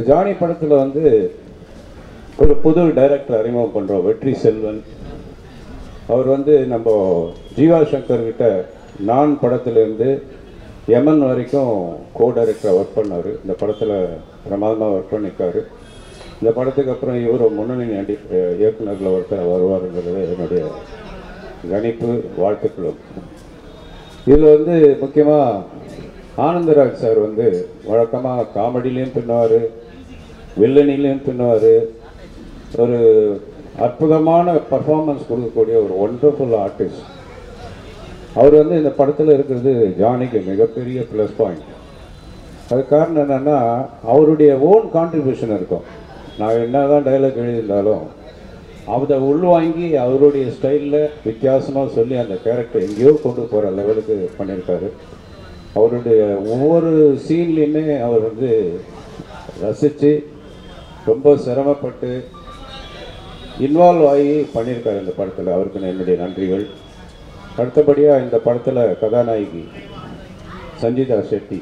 Johnny படத்தில் வந்து ஒரு புது டைரக்டர் அறிமுகம் பண்ணுறோம் வெற்றி செல்வன் அவர் வந்து நம்ம ஜீவா சங்கர் கிட்ட நான் படத்துலேருந்து யமன் வரைக்கும் கோ டைரக்டராக ஒர்க் பண்ணார் இந்த படத்தில் பிரமாதமாக ஒர்க் பண்ணியிருக்காரு இந்த படத்துக்கு அப்புறம் இவர் முன்னணி நடி இயக்குநர்களில் ஒருத்தர் வருவாருங்கிறது என்னுடைய கணிப்பு வாழ்த்துக்களும் இதில் வந்து முக்கியமாக ஆனந்தராஜ் சார் வந்து வழக்கமாக காமெடிலையும் பின்னுவார் வில்லனிலையும் பின்னுவார் ஒரு அற்புதமான பர்ஃபார்மன்ஸ் கொடுக்கக்கூடிய ஒரு ஒண்டர்ஃபுல் ஆர்டிஸ்ட் அவர் வந்து இந்த படத்தில் இருக்கிறது ஜானிக்கு மிகப்பெரிய ப்ளஸ் பாயிண்ட் அது காரணம் என்னென்னா அவருடைய ஓன் கான்ட்ரிபியூஷன் இருக்கும் நான் என்ன தான் டைலாக் எழுதியிருந்தாலும் அதை உள்வாங்கி அவருடைய ஸ்டைலில் வித்தியாசமாக சொல்லி அந்த கேரக்டர் எங்கேயோ கொண்டு போகிற லெவலுக்கு பண்ணியிருக்காரு அவருடைய ஒவ்வொரு சீன்லேயுமே அவர் வந்து ரசித்து ரொம்ப சிரமப்பட்டு இன்வால்வ் ஆகி பண்ணியிருக்காரு இந்த படத்தில் அவருக்கு என்னுடைய நன்றிகள் அடுத்தபடியாக இந்த படத்தில் கதாநாயகி சஞ்சிதா ஷெட்டி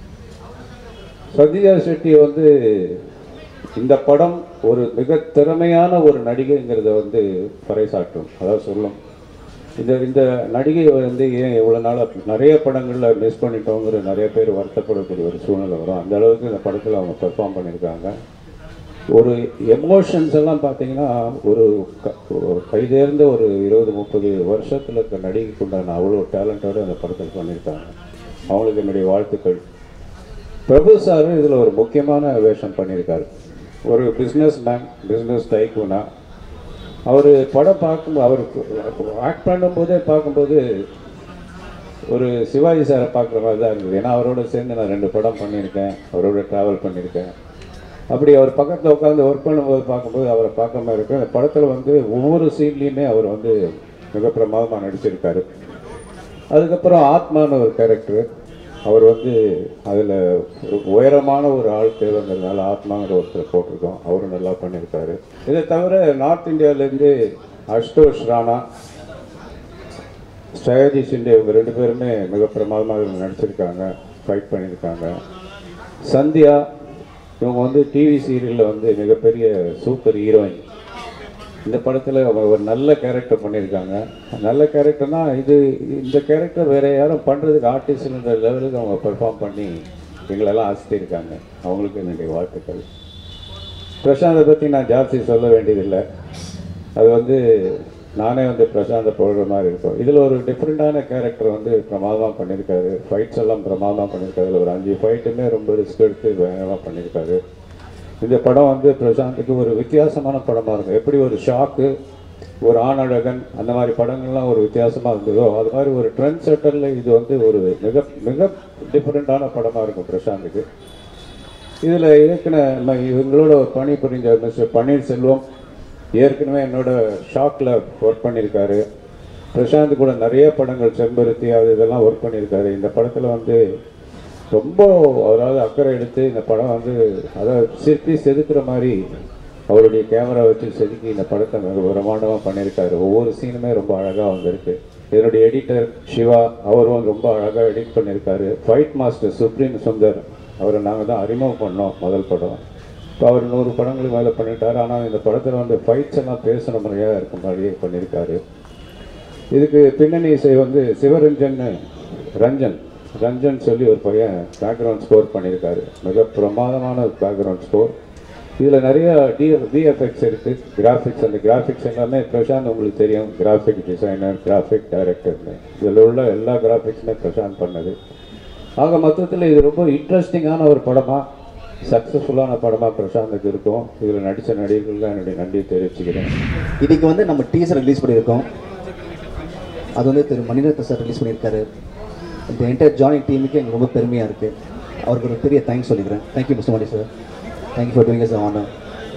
சஞ்சிதா ஷெட்டி வந்து இந்த படம் ஒரு மிக திறமையான ஒரு நடிகைங்கிறத வந்து பறைசாற்றும் அதாவது சொல்லும் இந்த இந்த நடிகை வந்து ஏன் இவ்வளோ நாளாக நிறைய படங்களில் மிஸ் பண்ணிட்டோங்கிற நிறைய பேர் வருத்தப்படக்கூடிய ஒரு சூழ்நிலை வரும் அந்த அளவுக்கு இந்த படத்தில் அவங்க பெர்ஃபார்ம் பண்ணியிருக்காங்க ஒரு எமோஷன்ஸ் எல்லாம் பார்த்தீங்கன்னா ஒரு க- ஒரு கைதேர்ந்த ஒரு இருபது முப்பது வருஷத்தில் இருக்க நடிகைக்கு உண்டான அவ்வளோ டேலண்டோடு அந்த படத்தில் பண்ணியிருக்காங்க அவங்களுக்கு என்னுடைய வாழ்த்துக்கள் பிரபு சார் இதில் ஒரு முக்கியமான வேஷம் பண்ணியிருக்காரு ஒரு பிஸ்னஸ் மேன் பிஸ்னஸ் டைக்கூனா அவர் படம் பார்க்கும் அவர் ஆக்ட் பண்ணும்போதே பார்க்கும்போது ஒரு சிவாஜி சாரை பார்க்குற மாதிரி தான் இருந்தது ஏன்னா அவரோட சேர்ந்து நான் ரெண்டு படம் பண்ணியிருக்கேன் அவரோட ட்ராவல் பண்ணியிருக்கேன் அப்படி அவர் பக்கத்தில் உட்காந்து ஒர்க் பண்ணும்போது பார்க்கும்போது அவரை பார்க்க மாதிரி இருக்கும் அந்த படத்தில் வந்து ஒவ்வொரு சீன்லேயுமே அவர் வந்து மிக பிரமாதமாக நடிச்சிருக்காரு அதுக்கப்புறம் ஆத்மான்னு ஒரு கேரக்டர் அவர் வந்து அதில் உயரமான ஒரு ஆள் தேவைங்கிறதுனால ஆத்மாங்கிற ஒருத்தர் போட்டிருக்கோம் அவரும் நல்லா பண்ணியிருக்காரு இதை தவிர நார்த் இந்தியாவிலேருந்து அஷ்டோஷ் ராணா ஸ்ரேயாஜி சிண்டே இவங்க ரெண்டு பேருமே மிக பிரமாதமாக இதில் நடிச்சிருக்காங்க ஃபைட் பண்ணியிருக்காங்க சந்தியா இவங்க வந்து டிவி சீரியலில் வந்து மிகப்பெரிய சூப்பர் ஹீரோயின் இந்த படத்தில் அவங்க ஒரு நல்ல கேரக்டர் பண்ணியிருக்காங்க நல்ல கேரக்டர்னா இது இந்த கேரக்டர் வேற யாரும் பண்ணுறதுக்கு ஆர்டிஸ்ட்ன்ற லெவலுக்கு அவங்க பெர்ஃபார்ம் பண்ணி எங்களெல்லாம் ஆசித்திருக்காங்க அவங்களுக்கு என்னுடைய வாழ்த்துக்கள் பிரசாந்தை பற்றி நான் ஜாஸ்தி சொல்ல வேண்டியதில்லை அது வந்து நானே வந்து பிரசாந்தை போடுற மாதிரி இருக்கும் இதில் ஒரு டிஃப்ரெண்ட்டான கேரக்டர் வந்து பிரமாதமாக பண்ணியிருக்காரு ஃபைட்ஸ் எல்லாம் பிரமாதமாக பண்ணியிருக்காரு இதுல ஒரு அஞ்சு ஃபைட்டுமே ரொம்ப ரிஸ்க் எடுத்து வேகமாக பண்ணியிருக்காரு இந்த படம் வந்து பிரசாந்துக்கு ஒரு வித்தியாசமான படமாக இருக்கும் எப்படி ஒரு ஷாக்கு ஒரு ஆணழகன் அந்த மாதிரி படங்கள்லாம் ஒரு வித்தியாசமாக இருந்ததோ அது மாதிரி ஒரு ட்ரெண்ட் செட்டரில் இது வந்து ஒரு மிக மிக டிஃப்ரெண்ட்டான படமாக இருக்கும் பிரசாந்துக்கு இதில் ஏற்கனவே நம்ம இவங்களோட ஒரு பணி புரிஞ்ச மிஸ்டர் பன்னீர்செல்வம் ஏற்கனவே என்னோட ஷாக்கில் ஒர்க் பண்ணியிருக்காரு பிரசாந்த் கூட நிறைய படங்கள் செம்பருத்தி அது இதெல்லாம் ஒர்க் பண்ணியிருக்காரு இந்த படத்தில் வந்து ரொம்ப அதாவது அக்கறை எடுத்து இந்த படம் வந்து அதை சிற்பி செதுக்குற மாதிரி அவருடைய கேமரா வச்சு செதுக்கி இந்த படத்தை மிக பிரமாண்டமாக பண்ணியிருக்காரு ஒவ்வொரு சீனுமே ரொம்ப அழகாக வந்திருக்கு இதனுடைய எடிட்டர் சிவா அவரும் ரொம்ப அழகாக எடிட் பண்ணியிருக்காரு ஃபைட் மாஸ்டர் சுப்ரீம் சுந்தர் அவரை நாங்கள் தான் அறிமுகம் பண்ணோம் முதல் படம் இப்போ அவர் நூறு படங்களுக்கு மேலே பண்ணிட்டாரு ஆனால் இந்த படத்தில் வந்து ஃபைட்ஸ் எல்லாம் பேசுன முறையாக இருக்க மாதிரியே பண்ணியிருக்காரு இதுக்கு பின்னணி இசை வந்து சிவரஞ்சன் ரஞ்சன் ரஞ்சன் சொல்லி ஒரு பையன் பேக்ரவுண்ட் ஸ்கோர் பண்ணியிருக்காரு மிக பிரமாதமான பேக்ரவுண்ட் ஸ்கோர் இதில் நிறைய டி விஎஃப்எக்ஸ் இருக்குது கிராஃபிக்ஸ் அந்த கிராஃபிக்ஸ் எல்லாமே பிரசாந்த் உங்களுக்கு தெரியும் கிராஃபிக் டிசைனர் கிராஃபிக் டைரக்டர்னு இதில் உள்ள எல்லா கிராஃபிக்ஸுமே பிரசாந்த் பண்ணது ஆக மொத்தத்தில் இது ரொம்ப இன்ட்ரெஸ்டிங்கான ஒரு படமாக சக்ஸஸ்ஃபுல்லான படமாக பிரசாந்துக்கு இருக்கும் இதில் நடித்த நடிகர்களுக்கு என்னுடைய நன்றியை தெரிவிச்சுக்கிறேன் இதுக்கு வந்து நம்ம டீசர் ரிலீஸ் பண்ணியிருக்கோம் அது வந்து திரு மணிரத்ன சார் ரிலீஸ் பண்ணியிருக்காரு இந்த என்டையர் ஜானி டீமுக்கு எனக்கு ரொம்ப பெருமையாக இருக்குது அவருக்கு ஒரு பெரிய தேங்க்ஸ் சொல்லிக்கிறேன் thank you mister Mani sir thank you for doing us honour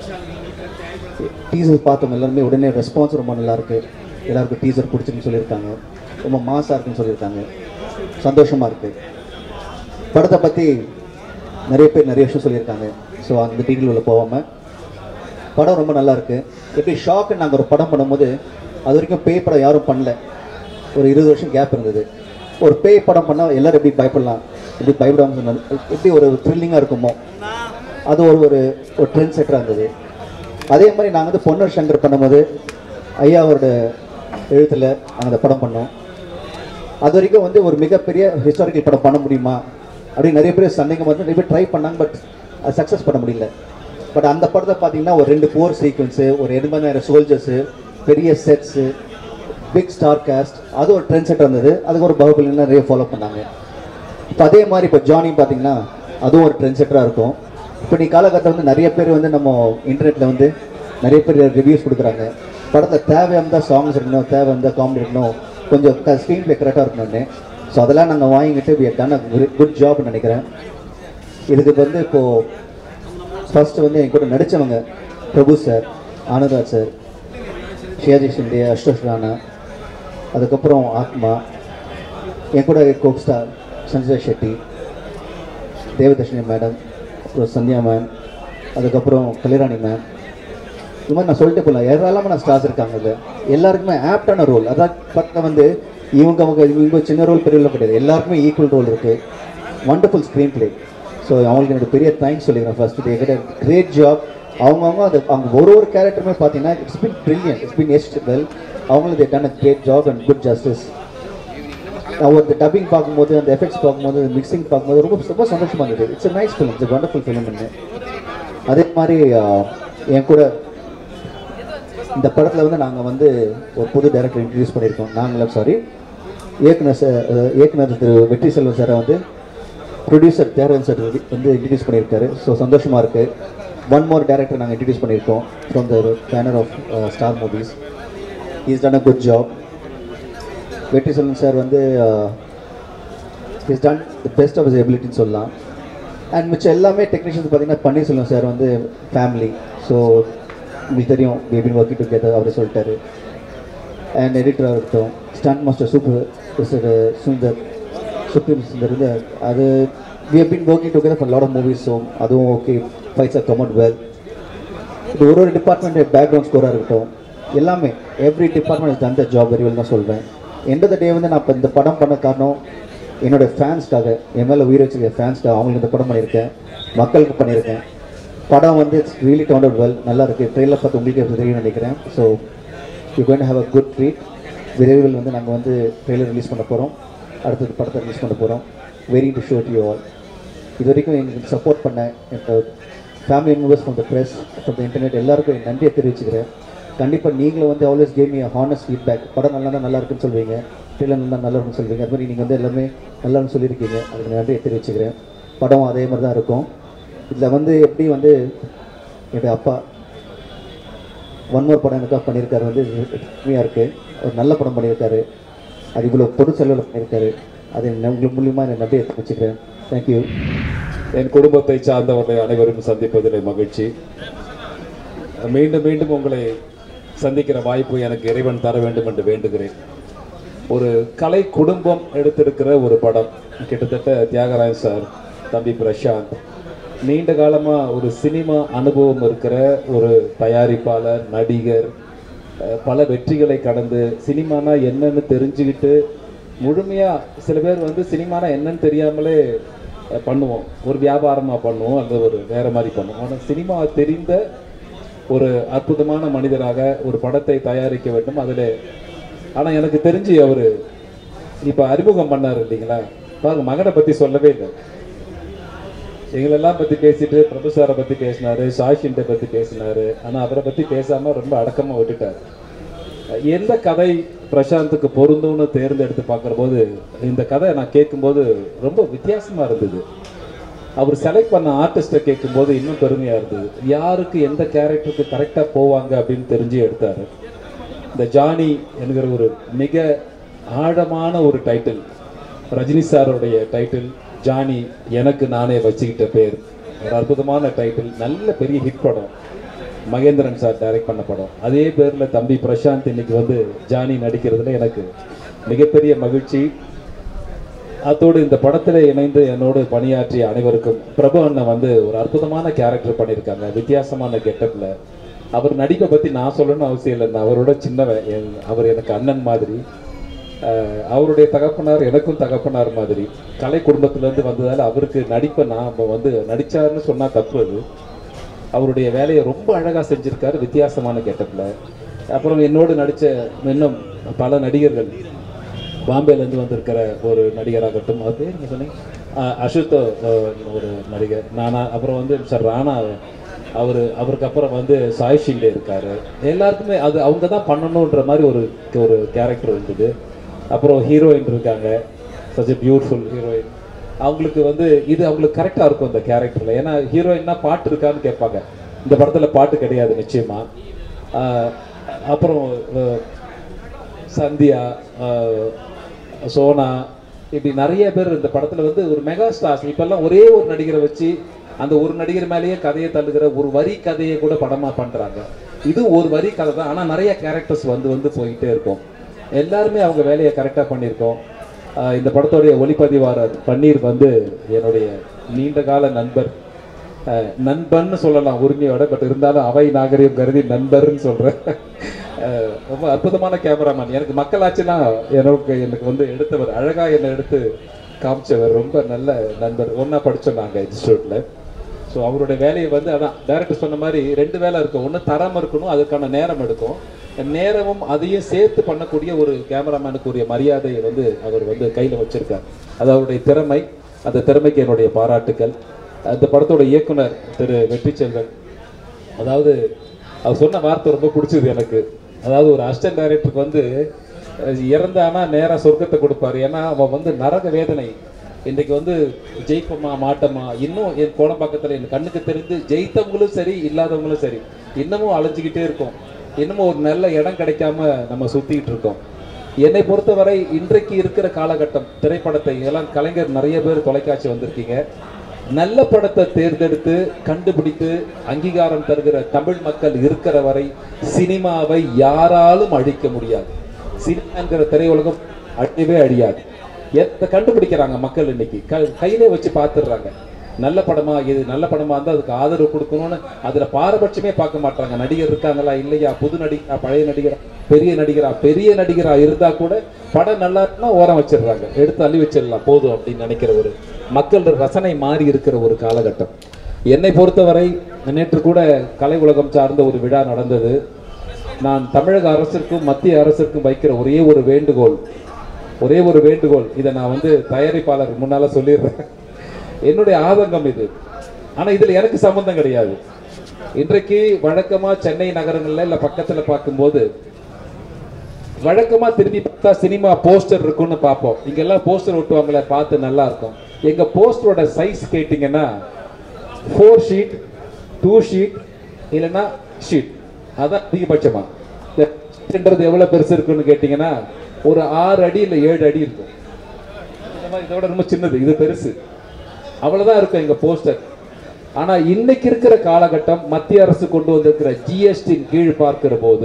teaser பார்த்தவங்க எல்லாருமே உடனே ரெஸ்பான்ஸ் ரொம்ப நல்லா இருக்கு எல்லாருக்கும் டீசர் பிடிச்சிருக்குன்னு சொல்லியிருக்காங்க ரொம்ப மாசாக இருக்குன்னு சொல்லியிருக்காங்க சந்தோஷமாக இருக்குது படத்தை பற்றி நிறைய பேர் நிறைய விஷயம் சொல்லியிருக்காங்க ஸோ அந்த டீட்டெயில் உள்ள போகாமல் படம் ரொம்ப நல்லா இருக்கு எப்படி ஷாக்கு நாங்கள் ஒரு படம் பண்ணும்போது அது வரைக்கும் பேய் படம் யாரும் பண்ணல ஒரு இருபது வருஷம் கேப் இருந்தது ஒரு பேய் படம் பண்ணால் எல்லாரும் எப்படி பயப்படலாம் எப்படி பயப்படாமல் சொன்னாலும் எப்படி ஒரு த்ரில்லிங்காக இருக்குமோ அது ஒரு ஒரு ஒரு ட்ரெண்ட் செட்டராக இருந்தது அதே மாதிரி நாங்கள் வந்து பொன்னர் சங்கர் பண்ணும்போது ஐயாவோட எழுத்தில் நாங்கள் அந்த படம் பண்ணோம் அது வரைக்கும் வந்து ஒரு மிகப்பெரிய ஹிஸ்டாரிக்கல் படம் பண்ண முடியுமா அப்படின்னு நிறைய பேர் சந்தேகம் வந்து நிறைய பேர் ட்ரை பண்ணாங்க பட் அது சக்ஸஸ் பண்ண முடியல பட் அந்த படத்தை பார்த்தீங்கன்னா ஒரு ரெண்டு போர் சீக்வன்ஸு ஒரு எண்பதாயிரம் சோல்ஜர்ஸு பெரிய செட்ஸு பிக் ஸ்டார் காஸ்ட் அது ஒரு ட்ரெண்ட் செட் இருந்தது அதுக்கு ஒரு பாகுபலி நிறைய ஃபாலோ பண்ணாங்க இப்போ அதே மாதிரி இப்போ ஜானி பார்த்தீங்கன்னா அதுவும் ஒரு ட்ரெண்ட் செட்டராக இருக்கும் இப்போ நீ காலகட்டம் வந்து நிறைய பேர் வந்து நம்ம இன்டர்நெட்டில் வந்து நிறைய பேர் ரிவ்யூஸ் கொடுக்குறாங்க படத்தில் தேவையான சாங்ஸ் இருக்கணும் தேவையான காமெடி இருக்கணும் கொஞ்சம் ஸ்க்ரீன் ப்ளே கரெக்டாக இருக்கணும்னு ஸோ அதெல்லாம் நாங்கள் வாங்கிட்டு வி டன் அ குட் ஜாப்னு நினைக்கிறேன் இதுக்கு வந்து இப்போது ஃபர்ஸ்ட் வந்து என் கூட நடித்தவங்க பிரபு சார் ஆனந்த்ராஜ் சார் ஷியாஜி ஷிண்டே அஷ்டோஷ் ராணா அதுக்கப்புறம் ஆத்மா என் கூட co star Sanjay Shetty Devadarshini madam அப்புறம் சந்தியா மேம் அதுக்கப்புறம் கலிராணி மேம் இந்த மாதிரி நான் சொல்லிட்டு போகலாம் ஏராளமான ஸ்டார்ஸ் இருக்காங்க இதில் எல்லாருக்குமே ஆப்டான ரோல் அதான் பார்த்தா வந்து இவங்க அவங்க இவங்க சின்ன ரோல் பெரிய ரோல் கிடையாது எல்லாருக்குமே ஈக்குவல் ரோல் இருக்குது வண்டர்ஃபுல் ஸ்க்ரீன் ப்ளே ஸோ அவங்களுக்கு எனக்கு பெரிய தேங்க்ஸ் சொல்லிக்கிறேன் ஃபர்ஸ்ட் டே கிட்ட கிரேட் ஜாப் அவங்கவுங்க அது அவங்க ஒரு ஒரு கேரக்டருமே பார்த்தீங்கன்னா it's been brilliant it's been எஸ்ட் வெல் அவங்களும் they done a great job and good justice ஒரு டப்பிங் பார்க்கும்போது அந்த எஃபெக்ட்ஸ் பார்க்கும்போது மிக்சிங் பார்க்கும்போது ரொம்ப ரொம்ப சந்தோஷமாக இருந்தது it's nice film it's wonderful ஃபிலிம்னு அதே மாதிரி ஆஹ், என் கூட இந்த படத்தில் வந்து நாங்கள் வந்து ஒரு புது டைரக்டர் இன்ட்ரடியூஸ் பண்ணியிருக்கோம் நாங்களும் சாரி இயக்குனர் சார் அஹ், இயக்குனர் திரு வெற்றி செல்வன் சாரை வந்து ப்ரொடியூசர் தேரவன் சார் வந்து இன்ட்ரடியூஸ் பண்ணியிருக்காரு ஸோ சந்தோஷமாக இருக்குது ஒன் மோர் டேரக்டர் நாங்கள் இன்ட்ரடியூஸ் பண்ணியிருக்கோம் from the banner of star movies is done a good job Vetri Selvan sir வந்து is done the best of his எபிலிட்டின்னு சொல்லலாம் அண்ட் மிச்சம் எல்லாமே டெக்னீஷியன்ஸ் பார்த்தீங்கன்னா பன்னீர்செல்வம் சார் வந்து ஃபேமிலி ஸோ உங்களுக்கு தெரியும் பேபின் ஒர்க்கிங் டுகெதர் அவர் சொல்லிட்டாரு அண்ட் எடிட்டராக இருக்கட்டும் stunt master super mister Sundar supreme Sundar வந்து அது we have been working together for lot of movies so அதுவும் okay fights are come out well இது ஒரு ஒரு டிபார்ட்மெண்ட் பேக்ரவுண்ட் ஸ்கோராக இருக்கட்டும் எல்லாமே எவ்ரி டிபார்ட்மெண்ட் அந்த ஜாப் வெரி வெல் தான் சொல்கிறேன் எண்ட் ஆஃப் த டே வந்து நான் இப்போ இந்த படம் பண்ண காரணம் என்னோட ஃபேன்ஸ்க்காக என் மேலே உயிர் வச்சிருக்க ஃபேன்ஸ்க்காக அவங்களுக்கு இந்த படம் பண்ணியிருக்கேன் மக்களுக்கு பண்ணியிருக்கேன் படம் வந்து it's really turned out well நல்லா இருக்குது ட்ரெயிலர் பார்த்து உங்களுக்கு எப்படி தெரியும் நினைக்கிறேன் so you going have a good treat விரைவில் வந்து நாங்கள் வந்து ட்ரெய்லர் ரிலீஸ் பண்ண போகிறோம் அடுத்தது படத்தை ரிலீஸ் பண்ண போகிறோம் very to show to you all இது வரைக்கும் எங்களுக்கு சப்போர்ட் பண்ண எங்கள் family members from the press from the internet எல்லாருக்கும் என் நன்றியை தெரிவிச்சுக்கிறேன் கண்டிப்பாக நீங்களும் வந்து always gave me honest feedback படம் நல்லா தான் நல்லா இருக்குன்னு சொல்வீங்க ட்ரெயிலர் நல்லா நல்லா இருக்குன்னு சொல்வீங்க அது மாதிரி நீங்கள் வந்து எல்லாமே நல்லான்னு சொல்லியிருக்கீங்க அதுக்கு நன்றியை தெரிவிச்சுக்கிறேன் படம் அதே மாதிரி தான் இருக்கும் இதில் வந்து எப்படி வந்து என்னுடைய அப்பா ஒன் மோர் படம் எனக்காக பண்ணியிருக்காரு வந்து உண்மையாக இருக்குது ஒரு நல்ல படம் பண்ணியிருக்காரு அது இவ்வளோ பொது செலவில் பண்ணியிருக்காரு அது என்ன- உங்களுக்கு மூலியமாக நான் நம்பியை வச்சுக்கிறேன் தேங்க்யூ என் குடும்பத்தை சார்ந்தவர்களை அனைவரும் சந்திப்பதில் மகிழ்ச்சி மீண்டும் மீண்டும் உங்களை சந்திக்கிற வாய்ப்பு எனக்கு இறைவன் தர வேண்டும் என்று வேண்டுகிறேன் ஒரு கலை குடும்பம் எடுத்திருக்கிற ஒரு படம் கிட்டத்தட்ட தியாகராஜ் சார் தம்பி பிரசாந்த் நீண்ட காலமாக ஒரு சினிமா அனுபவம் இருக்கிற ஒரு தயாரிப்பாளர் நடிகர் அஹ், பல வெற்றிகளை கடந்து சினிமானா என்னன்னு தெரிஞ்சுக்கிட்டு முழுமையாக சில பேர் வந்து சினிமானா என்னன்னு தெரியாமலே அஹ், பண்ணுவோம் ஒரு வியாபாரமாக பண்ணுவோம் அல்லது ஒரு வேற மாதிரி பண்ணுவோம் ஆனால் சினிமா தெரிந்த ஒரு அற்புதமான மனிதராக ஒரு படத்தை தயாரிக்க வேண்டும் அதில் ஆனால் எனக்கு தெரிஞ்சு அவர் இப்போ அறிமுகம் பண்ணார் இல்லைங்களா பாருங்க மகனை பற்றி சொல்லவே இல்லை எங்களெல்லாம் பற்றி பேசிட்டு பிரபு சாரை பற்றி பேசினாரு சாஷின்ட்டை பற்றி பேசினாரு ஆனால் அவரை பற்றி பேசாமல் ரொம்ப அடக்கமாக விட்டுட்டார் எந்த கதை பிரசாந்துக்கு பொருந்தும்னு தேர்ந்தெடுத்து பார்க்குற போது இந்த கதை நான் கேட்கும்போது ரொம்ப வித்தியாசமாக இருந்தது அவர் செலக்ட் பண்ண ஆர்டிஸ்ட்டை கேட்கும்போது இன்னும் பெருமையாக இருந்தது யாருக்கு எந்த கேரக்டருக்கு கரெக்டாக போவாங்க அப்படின்னு தெரிஞ்சு எடுத்தார் இந்த ஜானி என்கிற ஒரு மிக ஆழமான ஒரு டைட்டில் ரஜினி சாருடைய டைட்டில் ஜானி எனக்கு நானே வச்சுக்கிட்ட பேர் ஒரு அற்புதமான டைட்டில் நல்ல பெரிய ஹிட் படம் மகேந்திரன் சார் டைரக்ட் பண்ண படம் அதே பேரில் தம்பி பிரசாந்த் இன்னைக்கு வந்து ஜானி நடிக்கிறதுல எனக்கு மிகப்பெரிய மகிழ்ச்சி அத்தோடு இந்த படத்தில் இணைந்து என்னோடு பணியாற்றிய அனைவருக்கும் பிரபு அண்ணன் வந்து ஒரு அற்புதமான கேரக்டர் பண்ணியிருக்காங்க வித்தியாசமான கெட்டப்பில் அவர் நடிப்பை பற்றி நான் சொல்லணும்னு அவசியம் இல்லை நான் அவரோட சின்னவன் என் அவர் எனக்கு அண்ணன் மாதிரி அஹ், அவருடைய தகப்பனார் எனக்கும் தகப்பனார் மாதிரி கலை குடும்பத்திலேருந்து வந்ததால் அவருக்கு நடிப்பை நாம் வந்து நடிச்சாருன்னு சொன்னால் தப்பு அது அவருடைய வேலையை ரொம்ப அழகாக செஞ்சுருக்காரு வித்தியாசமான கெட்டப்பில் அப்புறம் என்னோடு நடித்த இன்னும் பல நடிகர்கள் பாம்பேலேருந்து வந்திருக்கிற ஒரு நடிகராகட்டும் அது பேர் என்ன சொன்னீங்க அஹ் அசுத் அஹ், ஒரு நடிகர் நானா அப்புறம் வந்து சார் ராணா அவர் அவருக்கு அப்புறம் வந்து சாய் ஷிண்டே இருக்காரு எல்லாருக்குமே அது அவங்க தான் பண்ணணுன்ற மாதிரி ஒரு ஒரு கேரக்டர் இருந்தது அப்புறம் ஹீரோயின் இருக்காங்க சச் பியூட்டிஃபுல் ஹீரோயின் அவங்களுக்கு வந்து இது அவங்களுக்கு கரெக்டாக இருக்கும் இந்த கேரக்டரில் ஏன்னா ஹீரோயின்னா பாட்டு இருக்கான்னு கேட்பாங்க இந்த படத்தில் பாட்டு கிடையாது நிச்சயமா ஆஹ் அப்புறம் அஹ், சந்தியா ஆஹ், சோனா இப்படி நிறைய பேர் இந்த படத்தில் வந்து ஒரு மெகா ஸ்டார்ஸ் இப்போல்லாம் ஒரே ஒரு நடிகரை வச்சு அந்த ஒரு நடிகர் மேலேயே கதையை தள்ளுகிற ஒரு வரி கதையை கூட படமாக பண்ணுறாங்க இது ஒரு வரி கதை தான் ஆனால் நிறைய கேரக்டர்ஸ் வந்து வந்து போயிட்டே இருக்கும் எல்லாருமே அவங்க வேலையை கரெக்டாக பண்ணியிருக்கோம் ஆஹ் இந்த படத்தோடைய ஒளிப்பதிவாளர் பன்னீர் வந்து என்னுடைய நீண்ட கால நண்பர் ஆஹ் நண்பன்னு சொல்லலாம் உரிமையோட பட் இருந்தாலும் அவை நாகரிகம் கருதி நண்பர்னு சொல்கிறேன் ரொம்ப அற்புதமான கேமராமேன் எனக்கு மக்களாச்சுலாம் எனக்கு எனக்கு வந்து எடுத்தவர் அழகாக என்னை எடுத்து காமிச்சவர் ரொம்ப நல்ல நண்பர் ஒன்றா படித்தோம் நாங்கள் இன்ஸ்டியூட்டில் ஸோ அவருடைய வேலையை வந்து அதான் டைரக்டர் சொன்ன மாதிரி ரெண்டு வேலை இருக்கும் ஒன்று தரம் இருக்கணும் அதுக்கான நேரம் எடுக்கும் நேரமும் அதையும் சேர்த்து பண்ணக்கூடிய ஒரு கேமராமேனுக்குரிய மரியாதையை வந்து அவர் வந்து கையில் வச்சிருக்கார் அது அவருடைய திறமை அந்த திறமைக்கு என்னுடைய பாராட்டுக்கள் அந்த படத்தோட இயக்குனர் திரு வெற்றிச்செல்வன் அதாவது அவர் சொன்ன வார்த்தை ரொம்ப பிடிச்சது எனக்கு அதாவது ஒரு அசிஸ்டன்ட் டைரக்டருக்கு வந்து அஹ், இறந்தானா நேரா சொர்க்கத்தை கொடுப்பாரு ஏன்னா அவன் வந்து நரக வேதனை இன்றைக்கு வந்து ஜெயிப்போமா மாட்டோமா இன்னும் என் கோடம்பாக்கத்தில் என் கண்ணுக்கு தெரிந்து ஜெயித்தவங்களும் சரி இல்லாதவங்களும் சரி இன்னமும் அலைஞ்சிக்கிட்டே இருக்கும் இன்னமும் ஒரு நல்ல இடம் கிடைக்காம நம்ம சுத்திக்கிட்டு இருக்கோம் என்னை பொறுத்தவரை இன்றைக்கு இருக்கிற காலகட்டம் திரைப்படத்தை எல்லாம் கலைஞர் நிறைய பேர் தொலைக்காட்சி வந்திருக்கீங்க நல்ல படத்தை தேர்ந்தெடுத்து கண்டுபிடித்து அங்கீகாரம் தருகிற தமிழ் மக்கள் இருக்கிற வரை சினிமாவை யாராலும் அழிக்க முடியாது சினிமா என்கிற திரையுலகம் அழியவே அழியாது எத்த கண்டுபிடிக்கிறாங்க மக்கள் இன்னைக்கு க கையிலே வச்சு பார்த்துடுறாங்க நல்ல படமா இது நல்ல படமா இருந்தால் அதுக்கு ஆதரவு கொடுக்கணும்னு அதுல பாரபட்சமே பார்க்க மாட்டாங்க நடிகர் இருக்காங்களா இல்லையா புது நடிகரா பழைய நடிகரா பெரிய நடிகரா பெரிய நடிகரா இருந்தா கூட படம் நல்லா இருக்குன்னா ஓரம் வச்சிடுறாங்க எடுத்து அள்ளி வச்சிடலாம் போதும் அப்படின்னு நினைக்கிற ஒரு மக்கள் ரசனை மாறி இருக்கிற ஒரு காலகட்டம் என்னை பொறுத்தவரை நேற்று கூட கலை உலகம் சார்ந்த ஒரு விழா நடந்தது நான் தமிழக அரசிற்கும் மத்திய அரசிற்கும் வைக்கிற ஒரே ஒரு வேண்டுகோள் ஒரே ஒரு வேண்டுகோள் இதை நான் வந்து தயாரிப்பாளர் முன்னால சொல்லிடுறேன் என்னுடைய ஆதங்கம் இது ஆனா இதுல எனக்கு சம்பந்தம் கிடையாது இன்றைக்கு வழக்கமா சென்னை நகரங்கள்ல இல்ல பக்கத்துல பார்க்கும்போது வழக்கமா திரும்பி பார்த்தா சினிமா போஸ்டர் இருக்குன்னு பார்ப்போம் இங்கெல்லாம் போஸ்டர் ஒட்டுவாங்களே பார்த்து நல்லா இருக்கும் எங்க போஸ்டரோட சைஸ் கேட்டிங்கன்னா ஃபோர் ஷீட் டூ ஷீட் இல்லைன்னா ஷீட் அதான் அதிகபட்சமா ன்றது எவ்வளவு பெருசு இருக்குன்னு கேட்டிங்கன்னா ஒரு ஆறு அடி இல்லை ஏழு அடி இருக்கும் இந்த மாதிரி இதோட ரொம்ப சின்னது இது பெருசு அவ்வளவுதான் இருக்கும் எங்க போஸ்டர் ஆனா இன்னைக்கு இருக்கிற காலகட்டம் மத்திய அரசு கொண்டு வந்திருக்கிற ஜிஎஸ்டி கீழ் பார்க்கிற போது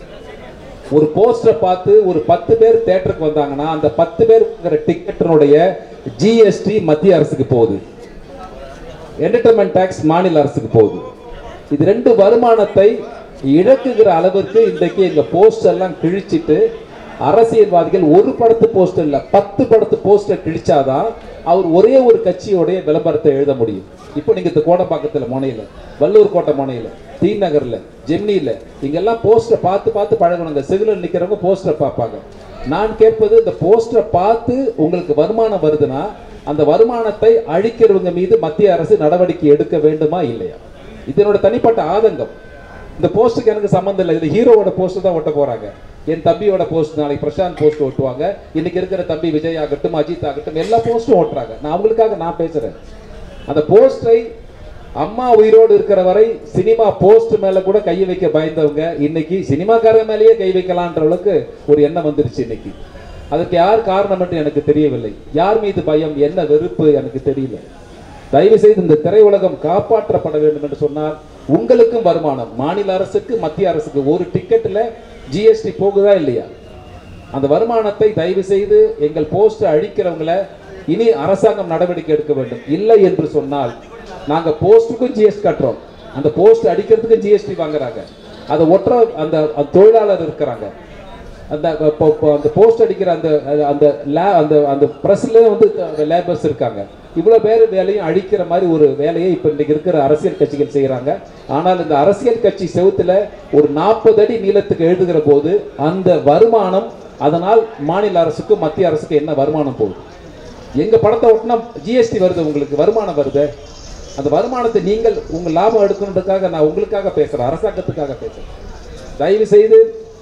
ஒரு போஸ்டரை பார்த்து ஒரு பத்து பேர் தேட்டருக்கு வந்தாங்கன்னா அந்த பத்து பேர் டிக்கெட்டினுடைய ஜிஎஸ்டி மத்திய அரசுக்கு போகுது என்டர்டைன்மெண்ட் டாக்ஸ் மாநில அரசுக்கு போகுது இது ரெண்டு வருமானத்தை இழக்குகிற அளவிற்கு இன்றைக்கு எங்க போஸ்டர் எல்லாம் கிழிச்சிட்டு அரசியல்வாதிகள் ஒரு படத்து போஸ்டர் இல்ல பத்து படத்து போஸ்டர் கிழிச்சாதான் அவர் ஒரே ஒரு கட்சியோடைய விளம்பரத்தை எழுத முடியும் இப்போ நீங்க இந்த கோடம்பாக்கத்துல முனையில வள்ளூர் கோட்டை முனையில டி நகர்ல ஜெம்னியில இங்கெல்லாம் போஸ்டர் பார்த்து பார்த்து பழகணுங்க சிக்னல் நிக்கிறவங்க போஸ்டர் பார்ப்பாங்க நான் கேட்பது இந்த போஸ்டரை பார்த்து உங்களுக்கு வருமானம் வருதுன்னா அந்த வருமானத்தை அழிக்கிறவங்க மீது மத்திய அரசு நடவடிக்கை எடுக்க வேண்டுமா இல்லையா இது என்னோட தனிப்பட்ட ஆதங்கம் இந்த போஸ்ட்டுக்கு எனக்கு சம்மந்தம் இல்லை இது ஹீரோவோட போஸ்ட் தான் ஒட்ட போறாங்க என் தம்பியோட போஸ்ட் நாளைக்கு பிரசாந்த் போஸ்ட் ஒட்டுவாங்க இன்னைக்கு இருக்கிற தம்பி விஜய் ஆகட்டும் அஜித் ஆகட்டும் எல்லா போஸ்ட்டும் ஓட்டுறாங்க நான் அவங்களுக்காக நான் பேசுறேன் அந்த போஸ்டரை அம்மா உயிரோடு இருக்கிற வரை சினிமா போஸ்ட் மேல கூட கை வைக்க பயந்தவங்க இன்னைக்கு சினிமாக்காரங்க மேலேயே கை வைக்கலான்ற அளவுக்கு ஒரு எண்ணம் வந்துருச்சு இன்னைக்கு அதுக்கு யார் காரணம் என்று எனக்கு தெரியவில்லை யார் மீது பயம் என்ன வெறுப்பு எனக்கு தெரியல தயவு செய்து இந்த திரையுலகம் காப்பாற்றப்பட வேண்டும் என்று சொன்னால் உங்களுக்கும் வருமானம் மாநில அரசுக்கு மத்திய அரசுக்கு ஒரு டிக்கெட்ல ஜிஎஸ்டி போகுதா இல்லையா அந்த வருமானத்தை தயவு செய்து எங்கள் போஸ்ட் அழிக்கிறவங்கள இனி அரசாங்கம் நடவடிக்கை எடுக்க வேண்டும் இல்லை என்று சொன்னால் நாங்க போஸ்ட்டுக்கும் ஜிஎஸ்டி கட்டுறோம் அந்த போஸ்ட் அடிக்கிறதுக்கு ஜிஎஸ்டி வாங்குறாங்க அதை ஒட்டுற அந்த அந்த தொழிலாளர் இருக்கிறாங்க அந்த இப்போ இப்போ அந்த போஸ்ட் அடிக்கிற அந்த அது- அந்த லே அந்த அந்த ப்ரெஸ்ல வந்து லேபர்ஸ் இருக்காங்க இவ்வளோ பேர் வேலையும் அழிக்கிற மாதிரி ஒரு வேலையை இப்போ இன்னைக்கு இருக்கிற அரசியல் கட்சிகள் செய்கிறாங்க ஆனால் இந்த அரசியல் கட்சி செவுத்துல ஒரு நாற்பது அடி நீளத்துக்கு எழுதுகிற போது அந்த வருமானம் அதனால் மாநில அரசுக்கும் மத்திய அரசுக்கும் என்ன வருமானம் போகுது எங்க படத்தை ஒட்டினா ஜிஎஸ்டி வருது உங்களுக்கு வருமானம் வருது அந்த வருமானத்தை நீங்கள் உங்க லாபம் எடுக்கணுன்றதுக்காக நான் உங்களுக்காக பேசுறேன் அரசாங்கத்துக்காக பேசுறேன் தயவு செய்து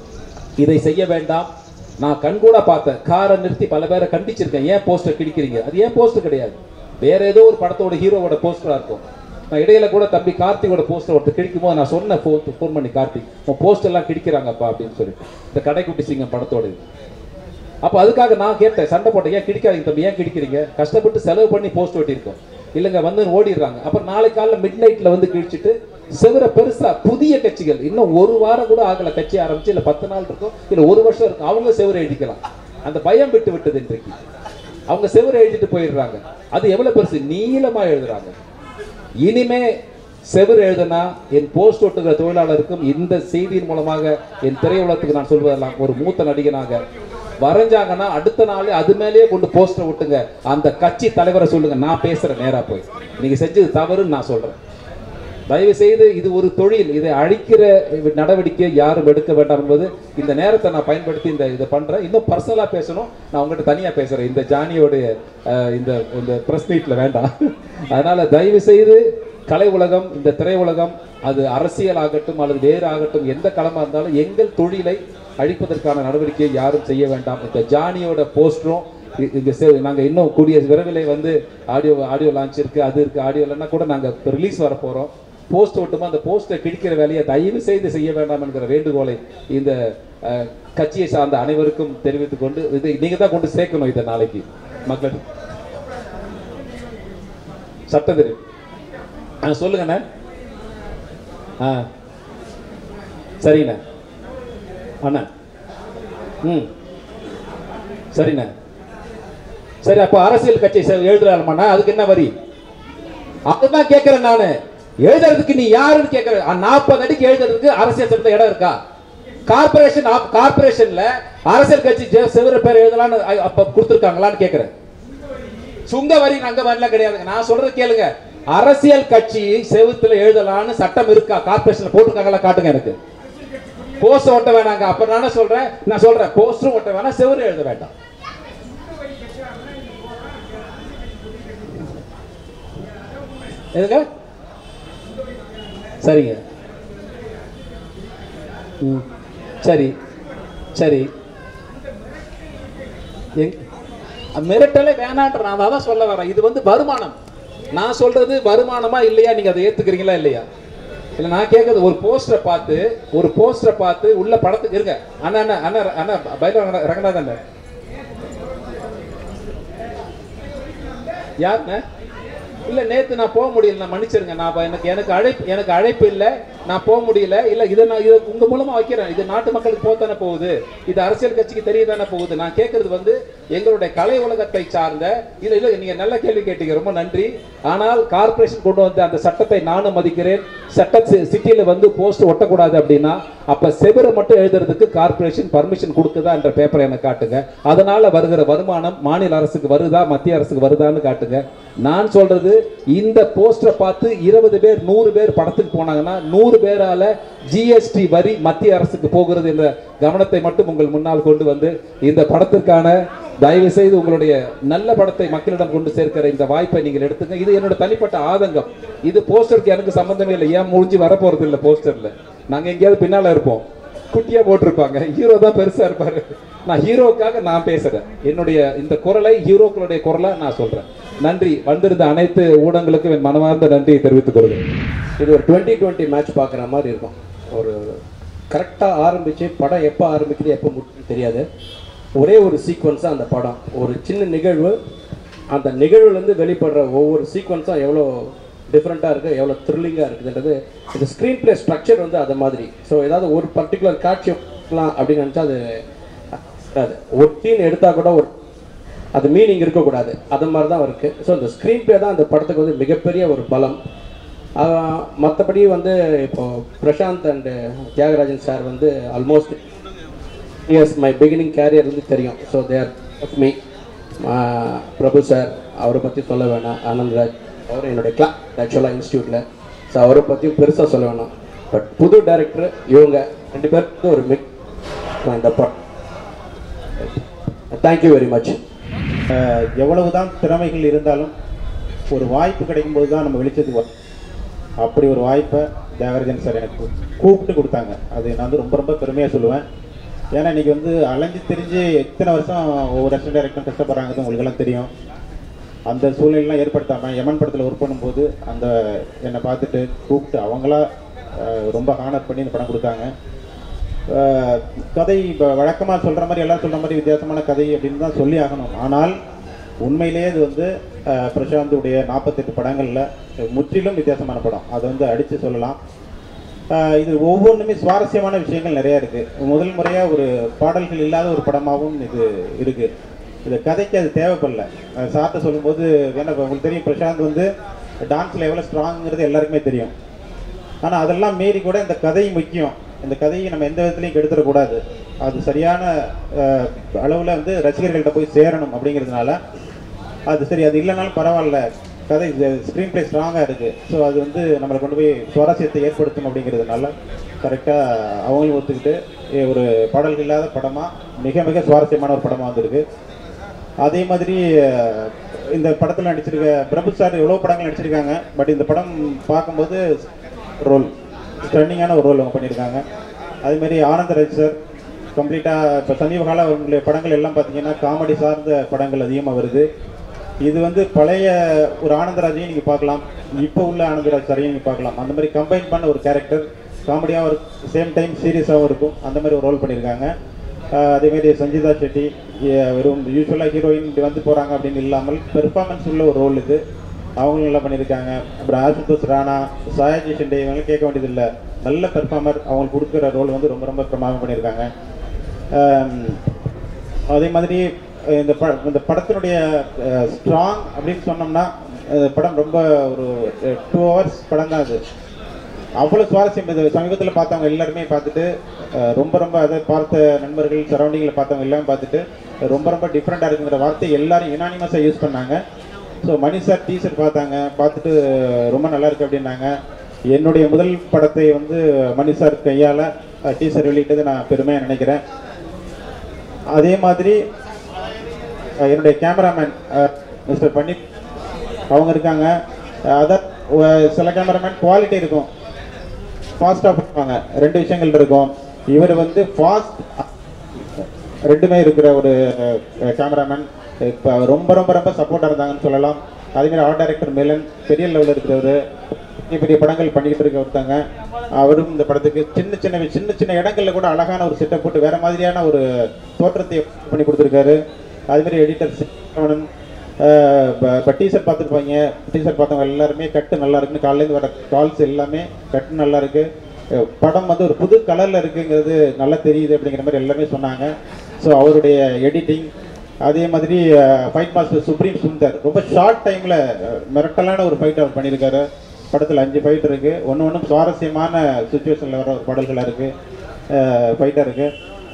இதை செய்ய வேண்டாம் நான் கண்கூட பார்த்தேன் காரை நிறுத்தி பல பேரை கண்டிச்சிருக்கேன் ஏன் போஸ்டர் கிடிக்கிறீங்க அது ஏன் போஸ்டர் கிடையாது வேற ஏதோ ஒரு படத்தோட ஹீரோவோட போஸ்டரா இருக்கும் நான் இடையில கூட தம்பி கார்த்திகோட போஸ்டர் ஒருத்தர் கிடிக்கும் போது நான் சொன்ன ஃபோன் ஃபோன் பண்ணி கார்த்திக் உன் போஸ்டர் எல்லாம் கிடிக்கிறாங்கப்பா அப்படின்னு சொல்லிட்டு இந்த கடைக்குட்டி சிங்கம் படத்தோட இது அப்போ அதுக்காக நான் கேட்டேன் சண்டை போட்டேன் ஏன் கிடிக்காதீங்க தம்பி ஏன் கிடிக்கிறீங்க கஷ்டப்பட்டு செலவு பண்ணி போஸ்ட் ஒட்டியிருக்கோம் இல்லைங்க வந்து ஓடிடுறாங்க அப்புறம் நாளை காலைல மிட் நைட்ல வந்து கிழிச்சிட்டு செவர பெருசா புதிய கட்சிகள் இன்னும் ஒரு வாரம் கூட ஆகல கட்சி ஆரம்பிச்சு இல்ல பத்து நாள் இருக்கும் இல்ல ஒரு வருஷம் இருக்கும் அவங்க செவரை எழுதிக்கலாம் அந்த பயம் விட்டு விட்டது இன்றைக்கு அவங்க செவரை எழுதிட்டு போயிடுறாங்க அது எவ்வளவு பெருசு நீளமா எழுதுறாங்க இனிமே செவர் எழுதுனா என் போஸ்ட் ஒட்டுகிற தொழிலாளருக்கும் இந்த செய்தியின் மூலமாக என் திரையுலகத்துக்கு நான் சொல்வதெல்லாம் ஒரு மூத்த நடிகனாக வரைஞ்சாங்கன்னா அடுத்த நாள் அது மேலேயே கொண்டு போஸ்டர் ஒட்டுங்க அந்த கட்சி தலைவரை சொல்லுங்க நான் பேசுறேன் நேரா போய் நீங்க செஞ்சது தவறுன்னு நான் சொல்றேன் தயவு செய்து இது ஒரு தொழில் இதை அழிக்கிற நடவடிக்கை யாரும் எடுக்க வேண்டாம் என்பது இந்த நேரத்தை நான் பயன்படுத்தி இந்த இதை பண்றேன் இன்னும் பர்சனலா பேசணும் நான் உங்ககிட்ட தனியா பேசுறேன் இந்த ஜானியோடைய அஹ், இந்த இந்த பிரஸ் மீட்ல வேண்டாம் அதனால தயவு செய்து கலை உலகம் இந்த திரையுலகம் அது அரசியல் ஆகட்டும் அல்லது வேறு ஆகட்டும் எந்த களமா இருந்தாலும் எங்கள் தொழிலை அழிப்பதற்கான நடவடிக்கையை யாரும் செய்ய வேண்டாம் இந்த ஜானியோட போஸ்டரும் இ- இங்க சே- நாங்க இன்னும் கூடிய விரைவிலே வந்து ஆடியோ ஆடியோ லான்ச் இருக்கு அது இருக்கு ஆடியோ இல்லைன்னா கூட நாங்க ரிலீஸ் வர போறோம் போஸ்ட் ஒட்டுமா அந்த போஸ்ட்டை கிழிக்கிற வேலையை தயவு செய்து செய்ய வேண்டாம் என்கிற வேண்டுகோளை இந்த அஹ், கட்சியை சார்ந்த அனைவருக்கும் தெரிவித்துக் கொண்டு இது நீங்க தான் கொண்டு சேர்க்கணும் இதை நாளைக்கு மக்கள் சட்டத்திரி ஆ சொல்லுங்கண்ணே ஆ சரிண்ணே அண்ணா ம் சரிண்ணே சரி அப்போ அரசியல் கட்சி எழுதுறாருமாண்ணா அதுக்கு என்ன வரி அதுதான் கேட்கிறேன் நானு எழுதுறதுக்கு நீ யாருன்னு கேட்கிறேன் நாற்பது அடிக்கு எழுதுறதுக்கு அரசியல் சட்டத்துல இடம் இருக்கா கார்பரேஷன் கார்பரேஷன்ல அரசியல் கட்சி ஜெ- செவர பேர் எழுதலாம்னு அ- அப்ப கொடுத்துருக்காங்களான்னு கேட்கிறேன் சுங்க வரி அங்க வரலாம் கிடையாதுங்க நான் சொல்றது கேளுங்க அரசியல் கட்சி செவுத்துல எழுதலாம்னு சட்டம் இருக்கா கார்பரேஷன்ல போட்டிருக்காங்களா காட்டுங்க எனக்கு போஸ்ட் ஒட்ட வேணாங்க அப்ப நான் என்ன சொல்றேன் நான் சொல்றேன் போஸ்டரும் ஒட்ட வேணாம் செவரு எழுத வேண்டாம் எதுங்க சரிங்க ம் சரி சரி எங் மிரட்டலே வேணான்ற நான் அதான் சொல்ல வரேன் இது வந்து வருமானம் நான் சொல்றது வருமானமா இல்லையா நீங்க அதை ஏத்துக்கிறீங்களா இல்லையா இல்ல நான் கேட்கறது ஒரு போஸ்டரை பார்த்து ஒரு போஸ்டரை பார்த்து உள்ள படத்துக்கு இருங்க அண்ணா அண்ணா அண்ணா அண்ணா பைல ரங்கநாதன் அண்ணா. யாருண்ணே இல்ல நேத்து நான் போக முடியல நான் மன்னிச்சிருங்க நான் அப்ப எனக்கு எனக்கு அழைப்பு எனக்கு அழைப்பு இல்ல நான் போக முடியல இல்ல இதை நான் இதை உங்க மூலமா வைக்கிறேன் இது நாட்டு மக்களுக்கு போத்தானே போகுது இது அரசியல் கட்சிக்கு தெரியதானே போகுது நான் கேட்கறது வந்து எங்களுடைய கலை உலகத்தை சார்ந்த இல்ல இல்ல நீங்க நல்ல கேள்வி கேட்டீங்க ரொம்ப நன்றி ஆனால் கார்ப்பரேஷன் கொண்டு வந்த அந்த சட்டத்தை நானும் மதிக்கிறேன் சட்ட சிட்டியில வந்து போஸ்ட் ஒட்டக்கூடாது அப்படின்னா அப்ப செவரை மட்டும் எழுதுறதுக்கு கார்ப்பரேஷன் பர்மிஷன் கொடுக்குதா என்ற பேப்பரை எனக்கு காட்டுங்க அதனால வருகிற வருமானம் மாநில அரசுக்கு வருதா மத்திய அரசுக்கு வருதான்னு காட்டுங்க நான் சொல்றது இந்த போஸ்டரை பார்த்து இருபது பேர் நூறு பேர் படத்துக்கு போனாங்கன்னா நூறு பேரால ஜிஎஸ்டி வரி மத்திய அரசுக்கு போகிறது என்ற கவனத்தை மட்டும் உங்கள் முன்னால் கொண்டு வந்து இந்த படத்திற்கான தயவு செய்து உங்களுடைய நல்ல படத்தை மக்களிடம் கொண்டு சேர்க்கிற இந்த வாய்ப்பை நீங்கள் எடுத்துங்க இது என்னோட தனிப்பட்ட ஆதங்கம் இது போஸ்டருக்கு எனக்கு சம்பந்தமே இல்லை ஏன் முடிஞ்சு வர போறது இல்லை போஸ்டர்ல நாங்க எங்கேயாவது பின்னால இருப்போம் குட்டியா போட்டிருப்பாங்க ஹீரோ தான் பெருசா இருப்பாரு நான் ஹீரோக்காக நான் பேசுறேன் என்னுடைய இந்த குரலை ஹீரோக்களுடைய குரலா நான் சொல்றேன் நன்றி வந்திருந்த அனைத்து ஊடகங்களுக்கும் என் மனமார்ந்த நன்றியை தெரிவித்துக் கொள்கிறேன் இது ஒரு டுவெண்ட்டி டுவெண்ட்டி மேட்ச் பார்க்குற மாதிரி இருக்கும் ஒரு கரெக்டாக ஆரம்பித்து படம் எப்போ ஆரம்பிக்குது எப்போ முடிக்குது தெரியாது ஒரே ஒரு சீக்வன்ஸாக அந்த படம் ஒரு சின்ன நிகழ்வு அந்த நிகழ்வுலேருந்து வெளிப்படுற ஒவ்வொரு சீக்வன்ஸும் எவ்வளோ டிஃப்ரெண்ட்டாக இருக்குது எவ்வளோ த்ரில்லிங்காக இருக்குதுன்றது இந்த ஸ்க்ரீன் ப்ளே ஸ்ட்ரக்சர் வந்து அது மாதிரி ஸோ ஏதாவது ஒரு பர்டிகுலர் காட்சி எடுக்கலாம் அப்படின்னு நினச்சா அது அது ஒரு சீன் எடுத்தால் கூட ஒரு அது மீனிங் இருக்கக்கூடாது அது மாதிரி தான் இருக்குது ஸோ இந்த ஸ்க்ரீன் ப்ளே தான் அந்த படத்துக்கு வந்து மிகப்பெரிய ஒரு பலம் மற்றபடி வந்து இப்போ பிரசாந்த் அண்டு தியாகராஜன் சார் வந்து almost years my beginning career வந்து தெரியும் so there of me Prabhu sir அவரை பற்றி சொல்ல வேணாம் ஆனந்த்ராஜ் அவர் என்னுடைய கிளா ஆக்சுவலாக இன்ஸ்டியூட்டில் ஸோ அவரை பற்றியும் பெருசாக சொல்ல வேணாம் பட் புது டைரக்டர் இவங்க ரெண்டு பேருக்கு ஒரு மிக் இந்த படம் தேங்க்யூ வெரி மச் அஹ் எவ்வளவுதான் திறமைகள் இருந்தாலும் ஒரு வாய்ப்பு கிடைக்கும்போது தான் நம்ம வெளிச்சத்துக்கு வரும் அப்படி ஒரு வாய்ப்பை தேவராஜன் சார் எனக்கு கூப்பிட்டு கொடுத்தாங்க அது நான் வந்து ரொம்ப ரொம்ப பெருமையாக சொல்லுவேன் ஏன்னா இன்னைக்கு வந்து அலைஞ்சு தெரிஞ்சு எத்தனை வருஷம் ஒவ்வொரு அசிஸ்டன்ட் டைரக்டரும் கஷ்டப்படுறாங்கிறது உங்களுக்கு எல்லாம் தெரியும் அந்த சூழ்நிலைலாம் ஏற்படுத்தாமல் யமன் படத்தில் ஒர்க் பண்ணும்போது அந்த என்னை பார்த்துட்டு கூப்பிட்டு அவங்களா அஹ், ரொம்ப ஹானர் பண்ணி இந்த படம் கொடுத்தாங்க அஹ், கதை இப்போ வழக்கமாக சொல்கிற மாதிரி எல்லாம் சொல்கிற மாதிரி வித்தியாசமான கதை அப்படின்னு தான் சொல்லி ஆகணும் ஆனால் உண்மையிலேயே இது வந்து அஹ், பிரசாந்துடைய நாற்பத்தெட்டு படங்களில் முற்றிலும் வித்தியாசமான படம் அதை வந்து அடித்து சொல்லலாம் அஹ், இது ஒவ்வொன்றுமே சுவாரஸ்யமான விஷயங்கள் நிறைய இருக்குது முதல் முறையாக ஒரு பாடல்கள் இல்லாத ஒரு படமாகவும் இது இருக்குது இந்த கதைக்கு அது தேவைப்படல அஹ், சார்ட்ட சொல்லும்போது ஏன்னா இப்ப உங்களுக்கு தெரியும் பிரசாந்த் வந்து டான்ஸில் எவ்வளோ ஸ்ட்ராங்கிறது எல்லாருக்குமே தெரியும் ஆனால் அதெல்லாம் மீறி கூட இந்த கதை முக்கியம் இந்த கதையை நம்ம எந்த விதத்துலையும் கெடுத்துடக்கூடாது அது சரியான அளவில் வந்து ரசிகர்கள்ட்ட போய் சேரணும் அப்படிங்கிறதுனால அது சரி அது இல்லைனாலும் பரவாயில்ல கதை ஸ்க்ரீன் ப்ளே ஸ்ட்ராங்காக இருக்குது ஸோ அது வந்து நம்மளை கொண்டு போய் சுவாரஸ்யத்தை ஏற்படுத்தும் அப்படிங்கிறதுனால கரெக்டாக அவங்களும் ஒத்துக்கிட்டு ஏ, ஒரு பாடல்கள் இல்லாத படமாக மிக மிக சுவாரஸ்யமான ஒரு படமாக வந்திருக்கு அதே மாதிரி அஹ், இந்த படத்தில் நடிச்சிருக்க பிரபு சார் எவ்வளோ படங்கள் நடிச்சிருக்காங்க பட் இந்த படம் பார்க்கும்போது ரோல் ஸ்டன்னிங்கான ஒரு ரோல் அவங்க பண்ணியிருக்காங்க அதே மாதிரி ஆனந்தராஜ் சார் கம்ப்ளீட்டாக இப்போ சமீப கால அவங்களுடைய படங்கள் எல்லாம் பார்த்தீங்கன்னா காமெடி சார்ந்த படங்கள் அதிகமாக வருது இது வந்து பழைய ஒரு ஆனந்தராஜையும் நீங்கள் பார்க்கலாம் இப்போ உள்ள ஆனந்தராஜ் சாரையும் நீங்கள் பார்க்கலாம் அந்த மாதிரி கம்பைன் பண்ண ஒரு கேரக்டர் காமெடியாகவும் இருக்கும் சேம் டைம் சீரியஸாகவும் இருக்கும் அந்த மாதிரி ஒரு ரோல் பண்ணியிருக்காங்க ஆஹ் அதே மாதிரி சஞ்சிதா ஷெட்டி ஏ- வெறும் யூஸ்வலாக ஹீரோயின் இப்படி வந்து போகிறாங்க அப்படின்னு இல்லாமல் பெர்ஃபார்மன்ஸ் உள்ள ஒரு ரோல் இது அவங்களும் நல்லா பண்ணியிருக்காங்க அப்புறம் ஆசுதோஷ் ராணா சாயாஜி ஷெண்டே இவங்க கேட்க வேண்டியதில்லை நல்ல பெர்ஃபார்மர் அவங்களுக்கு கொடுக்குற ரோல் வந்து ரொம்ப ரொம்ப பிரமாதம் பண்ணியிருக்காங்க ஆம், அதே மாதிரி அஹ், இந்த ப இந்த படத்தினுடைய ஸ்ட்ராங் அப்படின்னு சொன்னோம்னா இந்த படம் ரொம்ப ஒரு டூ ஹவர்ஸ் படம் தான் அது அவ்வளோ சுவாரஸ்யம் இது சமீபத்தில் பார்த்தவங்க எல்லாருமே பார்த்துட்டு அஹ், ரொம்ப ரொம்ப அதை பார்த்த நண்பர்கள் சரௌண்டிங்கில் பார்த்தவங்க எல்லாமே பார்த்துட்டு ரொம்ப ரொம்ப டிஃப்ரெண்ட்டாக இருக்குங்கிற வார்த்தை எல்லாரும் யுனானிமஸாக யூஸ் பண்ணாங்க ஸோ மணி சார் டீசர் பார்த்தாங்க பார்த்துட்டு ரொம்ப நல்லா இருக்கு அப்படின்னாங்க என்னுடைய முதல் படத்தை வந்து மணி சார் கையால் டீசர் வெளியிட்டது நான் பெருமையாக நினைக்கிறேன் அதே மாதிரி அஹ், என்னுடைய கேமராமேன் மிஸ்டர் பன்னீர் அவங்க இருக்காங்க அதான் சில கேமராமேன் குவாலிட்டி இருக்கும் ஃபாஸ்ட்டாக பண்ணுவாங்க ரெண்டு விஷயங்கள் இருக்கும் இவர் வந்து ஃபாஸ்ட் ரெண்டுமே இருக்கிற ஒரு கேமராமேன் இப்போ ரொம்ப ரொம்ப ரொம்ப சப்போர்ட்டாக இருந்தாங்கன்னு சொல்லலாம் அதேமாதிரி ஆர்ட் டைரக்டர் மிலன் பெரிய லெவலில் இருக்கிறவர் பெரிய பெரிய படங்கள் பண்ணிக்கிட்டு இருக்க ஒருத்தங்க அவரும் இந்த படத்துக்கு சின்ன சின்ன சின்ன சின்ன இடங்கள்ல கூட அழகான ஒரு செட்டப் போட்டு வேற மாதிரியான ஒரு தோற்றத்தை பண்ணி கொடுத்துருக்காரு அதேமாதிரி எடிட்டர் சிவனன் இப்போ டீசர் பார்த்துருப்பாங்க டீசர் பார்த்தவங்க எல்லாருமே கட்டு நல்லா இருக்குன்னு காலையிலேருந்து வர கால்ஸ் எல்லாமே கட்டு நல்லா இருக்கு அஹ் படம் வந்து ஒரு புது கலரில் இருக்குங்கிறது நல்லா தெரியுது அப்படிங்கிற மாதிரி எல்லாருமே சொன்னாங்க ஸோ அவருடைய எடிட்டிங் அதே மாதிரி ஃபைட் மாஸ்டர் சுப்ரீம் சுந்தர் ரொம்ப ஷார்ட் டைமில் மிரட்டலான ஒரு ஃபைட் அவர் பண்ணியிருக்காரு படத்தில் அஞ்சு ஃபைட் இருக்குது ஒன்று ஒன்றும் சுவாரஸ்யமான சுச்சுவேஷனில் வர ஒரு பாடல்களாக இருக்குது ஃபைட்டாக இருக்குது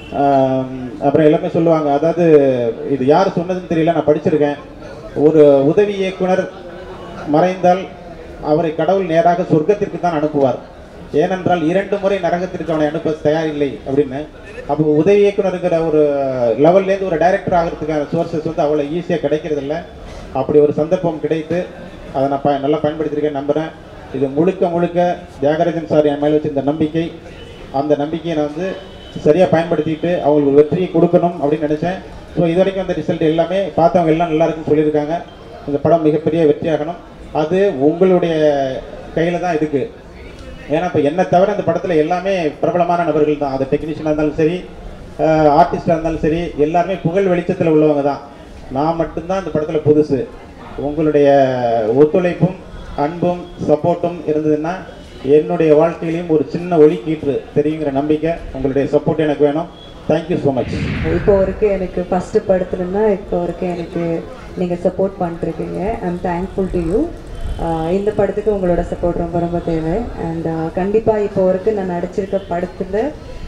அப்புறம் எல்லாமே சொல்லுவாங்க அதாவது இது யார் சொன்னதுன்னு தெரியல நான் படிச்சிருக்கேன் ஒரு உதவி இயக்குனர் மறைந்தால் அவரை கடவுள் நேராக சொர்க்கத்திற்கு தான் அனுப்புவார் ஏனென்றால் இரண்டு முறை நரகத்திற்கு அவனை அனுப்ப தயாரில்லை அப்படின்னு அப்போ உதவி இயக்குனருங்கிற ஒரு லெவல்லேருந்து ஒரு டைரக்டர் ஆகிறதுக்கான சோர்சஸ் வந்து அவ்வளோ ஈஸியாக கிடைக்கிறது இல்ல அப்படி ஒரு சந்தர்ப்பம் கிடைத்து அதை நான் ப நல்லா பயன்படுத்தியிருக்கேன் நம்புகிறேன் இது முழுக்க முழுக்க தியாகராஜன் சார் என் மேலே வச்சிருந்த நம்பிக்கை அந்த நம்பிக்கையை நான் வந்து சரியாக பயன்படுத்திட்டு அவங்களுக்கு ஒரு வெற்றியை கொடுக்கணும் அப்படின்னு நினச்சேன் ஸோ இது வரைக்கும் அந்த ரிசல்ட் எல்லாமே பார்த்தவங்க எல்லாம் நல்லா இருக்குன்னு சொல்லியிருக்காங்க இந்த படம் மிகப்பெரிய வெற்றியாகணும் அது உங்களுடைய கையில் தான் இருக்குது ஏன்னா இப்போ என்னை தவிர இந்த படத்தில் எல்லாமே பிரபலமான நபர்கள் தான் அது டெக்னீஷியனாக இருந்தாலும் சரி ஆர்டிஸ்டாக இருந்தாலும் சரி எல்லாருமே புகழ் வெளிச்சத்தில் உள்ளவங்க தான் நான் மட்டும்தான் இந்த படத்தில் புதுசு உங்களுடைய ஒத்துழைப்பும் அன்பும் சப்போர்ட்டும் இருந்ததுன்னா என்னுடைய வாழ்க்கையிலையும் ஒரு சின்ன ஒளி கீற்று தெரியுங்கிற நம்பிக்கை உங்களுடைய சப்போர்ட் எனக்கு வேணும் தேங்க்யூ ஸோ மச் இப்போ வரைக்கும் எனக்கு ஃபஸ்ட்டு படத்துலன்னா இப்போ வரைக்கும் எனக்கு நீங்கள் சப்போர்ட் பண்ணிருக்கீங்க ஐம் தேங்க்ஃபுல் டு யூ இந்த படத்துக்கு உங்களோட சப்போர்ட் ரொம்ப ரொம்ப தேவை அண்ட் கண்டிப்பாக இப்போ வரைக்கும் நான் நடிச்சிருக்க படத்தில்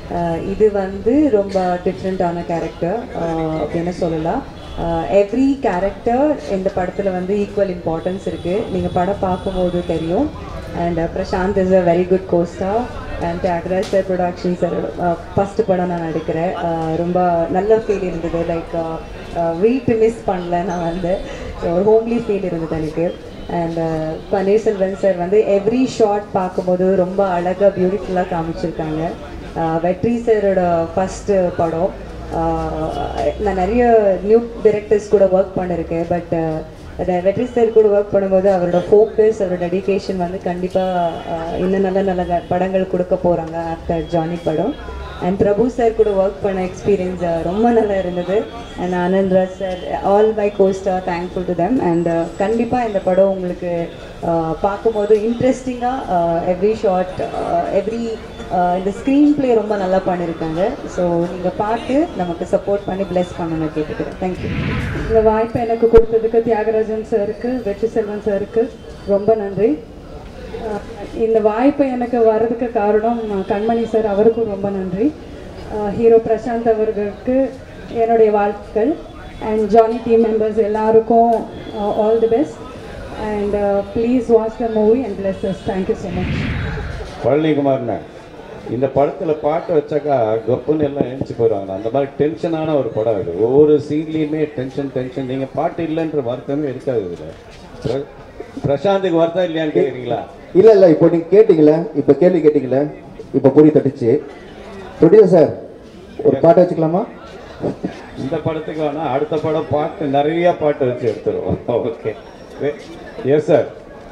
இது வந்து ரொம்ப டிஃப்ரெண்ட்டான கேரக்டர் அப்படின்னு சொல்லலாம் எவ்ரி கேரக்டர் இந்த படத்தில் வந்து ஈக்குவல் இம்பார்ட்டன்ஸ் இருக்குது நீங்கள் படம் பார்க்கும்போது தெரியும் and Prashanth is a very good costar and Thiagaraj sir production sir first படம் நான் நடிக்கிறேன் Uh, ரொம்ப நல்ல ஃபீல் இருந்தது லைக் வீட்டு மிஸ் பண்ணல நான் வந்து ஒரு ஹோம்லி ஃபீல் இருந்தது எனக்கு அண்ட் பன்னீர்செல்வன் சார் வந்து எவ்ரி ஷாட் பார்க்கும்போது ரொம்ப அழகாக பியூட்டிஃபுல்லாக காமிச்சிருக்காங்க Uh, வெற்றி சாரோட ஃபஸ்ட்டு படம் Uh, நான் நிறைய நியூ டிரெக்டர்ஸ் கூட ஒர்க் பண்ணியிருக்கேன் பட் வெற்றி சார் கூட ஒர்க் பண்ணும்போது அவரோட ஃபோக்கஸ் அவரோட டெடிகேஷன் வந்து கண்டிப்பாக இன்னும் நல்ல நல்ல க- படங்கள் கொடுக்க போகிறாங்க ஆஃப்டர் ஜானி படம் அண்ட் பிரபு சார் கூட ஒர்க் பண்ண எக்ஸ்பீரியன்ஸ் ரொம்ப நல்லா இருந்தது and Anandraj sir all my கோஸ்டாக தேங்க்ஃபுல் டு தெம் அண்ட் கண்டிப்பாக இந்த படம் உங்களுக்கு uh, பார்க்கும்போது இன்ட்ரெஸ்டிங்காக எவ்ரி ஷார்ட் எவ்ரி இந்த ஸ்க்ரீன் ப்ளே ரொம்ப நல்லா பண்ணியிருக்காங்க ஸோ நீங்கள் பார்த்து நமக்கு சப்போர்ட் பண்ணி bless பண்ணணும் கேட்டுக்கிறேன் தேங்க்யூ இந்த வாய்ப்பை எனக்கு கொடுத்ததுக்கு தியாகராஜன் சாருக்கு வெற்றி செல்வன் சாருக்கு ரொம்ப நன்றி அஹ் இந்த வாய்ப்பு எனக்கு வர்றதுக்கு காரணம் அஹ் கண்மணி சார் அவருக்கும் ரொம்ப நன்றி அஹ் ஹீரோ பிரசாந்த் அவர்களுக்கு என்னுடைய வாழ்த்துக்கள் அண்ட் ஜானி டீம் மெம்பர்ஸ் எல்லாருக்கும் all the best and please watch the movie and please thank you so much பழனிக்குமார்னு இந்த படத்தில் பாட்டு வச்சாக்கா கப்புன்னு எல்லாம் எழுந்துச்சு போயிடுவாங்க அந்த மாதிரி டென்ஷனான ஒரு படம் இது ஒவ்வொரு சீன்லேயுமே டென்ஷன் டென்ஷன் நீங்கள் பாட்டு இல்லைன்ற வருத்தமே இருக்காது இதில் பிரசாந்துக்கு வருத்தம் இல்லையான்னு கேட்குறீங்களா இல்லை இல்லை இப்போ நீங்கள் கேட்டிங்களே இப்போ கேள்வி கேட்டிங்களே இப்போ பொறி தட்டுச்சு ப்ரொடியூசர் சார் ஒரு பாட்டு வச்சுக்கலாமா இந்த படத்துக்கு வேணா அடுத்த படம் பாட்டு நிறைய பாட்டு வச்சு எடுத்துருவோம் ஓகே எஸ் சார்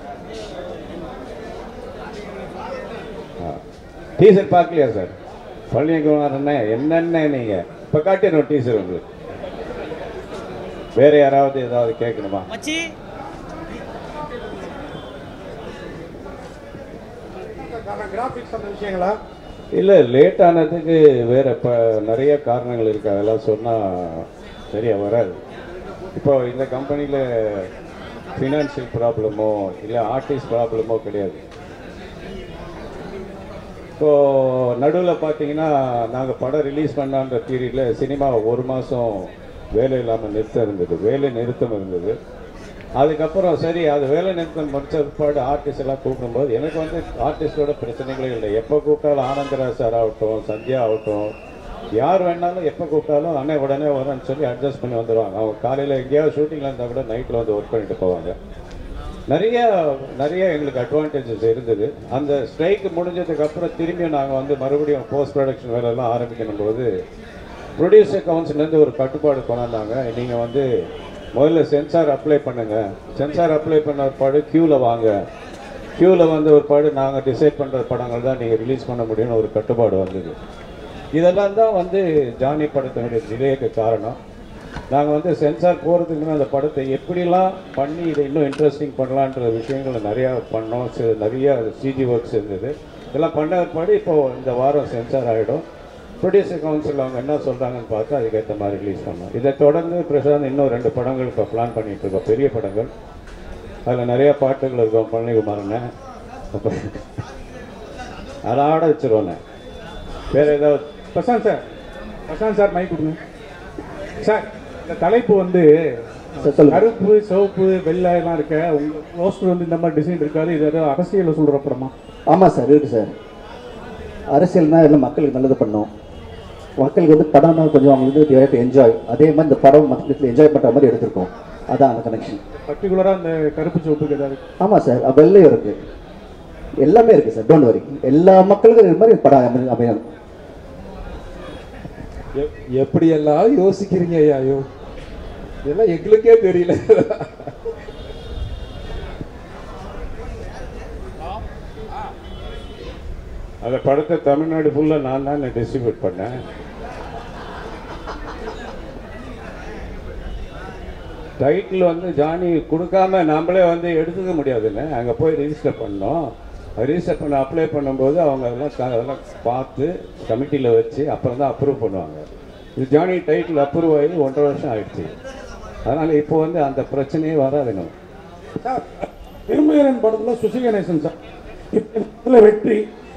டீசர் பார்க்கலையா சார் பழனிக்குமார் அண்ணே என்னென்ன நீங்கள் இப்போ காட்டிடுறோம் டீசர் உங்களுக்கு வேற யாராவது ஏதாவது கேட்கணுமா கிராஃபிக்ஸ் அந்த விஷயங்களா இல்லை லேட் ஆனதுக்கு வேற இப்போ நிறைய காரணங்கள் இருக்கு அதெல்லாம் சொன்னால் சரியா வராது இப்போ இந்த கம்பெனியில் ஃபினான்ஷியல் ப்ராப்ளமோ இல்லை ஆர்டிஸ்ட் ப்ராப்ளமோ கிடையாது இப்போ நடுவில் பார்த்தீங்கன்னா நாங்கள் படம் ரிலீஸ் பண்ணான்ற பீரியடில் சினிமா ஒரு மாதம் வேலை இல்லாமல் நிறுத்தம் இருந்தது வேலை நிறுத்தம் இருந்தது அதுக்கப்புறம் சரி அது வேலை நிறுத்தம் முடிச்ச பிற்பாடு ஆர்டிஸ்ட் எல்லாம் கூப்பிடும்போது எனக்கு வந்து ஆர்டிஸ்டோட பிரச்சனைகளே இல்லை எப்போ கூப்பிட்டாலும் ஆனந்தராஜ் சார் ஆகட்டும் சத்யா ஆகட்டும் யார் வேணாலும் எப்போ கூப்பிட்டாலும் அண்ணே உடனே வரேன்னு சொல்லி அட்ஜஸ்ட் பண்ணி வந்துடுவாங்க அவங்க காலையில் எங்கேயாவது ஷூட்டிங்கில் இருந்தால் கூட நைட்டில் வந்து ஒர்க் பண்ணிட்டு போவாங்க நிறைய நிறைய எங்களுக்கு அட்வான்டேஜஸ் இருந்தது அந்த ஸ்ட்ரைக் முடிஞ்சதுக்கு அப்புறம் திரும்பியும் நாங்கள் வந்து மறுபடியும் போஸ்ட் ப்ரொடக்ஷன் வேலையெல்லாம் ஆரம்பிக்கணும் போது ப்ரொடியூசர் கவுன்சிலேருந்து ஒரு கட்டுப்பாடு கொண்டாந்தாங்க நீங்கள் வந்து முதல்ல சென்சார் அப்ளை பண்ணுங்க சென்சார் அப்ளை பண்ண ஒரு பாடு க்யூவில் வாங்க க்யூவில் வந்து ஒரு பாடு நாங்கள் டிசைட் பண்ணுற படங்கள் தான் நீங்கள் ரிலீஸ் பண்ண முடியும்னு ஒரு கட்டுப்பாடு வந்தது இதெல்லாம் தான் வந்து ஜானி படத்தினுடைய டிலேக்கு காரணம் நாங்கள் வந்து சென்சார் போகிறதுக்கு முன்னாடி அந்த படத்தை எப்படிலாம் பண்ணி இதை இன்னும் இன்ட்ரெஸ்டிங் பண்ணலான்ற விஷயங்களை நிறையா பண்ணோம் சி- நிறைய சிஜி ஒர்க்ஸ் இருந்தது இதெல்லாம் பண்ண பிற்பாடு இப்போது இந்த வாரம் சென்சார் ஆகிடும் ப்ரொடியூசர் கவுன்சில் அவங்க என்ன சொல்கிறாங்கன்னு பார்த்து அதுக்கேற்ற மாதிரி ரிலீஸ் பண்ணோம் இதை தொடர்ந்து பிரசாந்த் இன்னும் ரெண்டு படங்கள் இப்போ பிளான் பண்ணிட்டு இருக்கோம் பெரிய படங்கள் அதில் நிறைய பாட்டுகள் இருக்கும் பழனிக்குமாரண்ணே அப்போ அதை ஆட வச்சிருவோண்ணே வேறு ஏதாவது Prashanth sir Prashanth sir mike கொடுங்க சார் இந்த தலைப்பு வந்து சார் சொல்லுங்க கருப்பு சிவப்பு வெள்ளை எல்லாம் இருக்க உங்க போஸ்டர் வந்து இந்த மாதிரி டிசைன் இருக்காது இது ஏதோ அரசியல் சொல்ற படமா ஆமாம் சார் இருக்கு சார் அரசியல்னா எல்லாம் மக்களுக்கு நல்லது பண்ணும் மக்களுக்கு வந்து படம்னா கொஞ்சம் அவங்களுக்கு வந்து என்ஜாய் அதே மாதிரி இந்த படம் மக்களுக்கு என்ஜாய் பண்ணுற மாதிரி எடுத்திருக்கோம் அதான் அந்த கனெக்ஷன் பர்டிகுலரா இந்த கருப்பு சிவப்புக்கு ஏதாவது ஆமாம் சார் வெள்ளையும் இருக்கு எல்லாமே இருக்கு சார் டோன்ட் வரி எல்லா மக்களுக்கும் இது மாதிரி படம் அமை- அமையணும் எப்- எப்படியெல்லாம் யோசிக்கிறீங்க ஐயா ஐயோ இதெல்லாம் எங்களுக்கே தெரியல அந்த படத்தை தமிழ்நாடு ஃபுல்லாக நான் தான் டிஸ்ட்ரிபியூட் பண்ணேன் டைட்டில் வந்து ஜானி கொடுக்காம நாமளே வந்து எடுத்துக்க முடியாதுன்னு அங்கே போய் ரிஜிஸ்டர் பண்ணோம் ரிஜிஸ்டர் பண்ண அப்ளை பண்ணும்போது அவங்க அதெல்லாம் க- அதெல்லாம் பார்த்து கமிட்டியில் வச்சு அப்புறம் தான் அப்ரூவ் பண்ணுவாங்க இது ஜானி டைட்டில் அப்ரூவ் ஆகி ஒன்றரை வருஷம் ஆயிடுச்சு அதனால் இப்போ வந்து அந்த பிரச்சனையே வராது நமக்கு சார் திருமயரன் படத்துல சுசி கணேசன் சார் இப்ப வெற்றி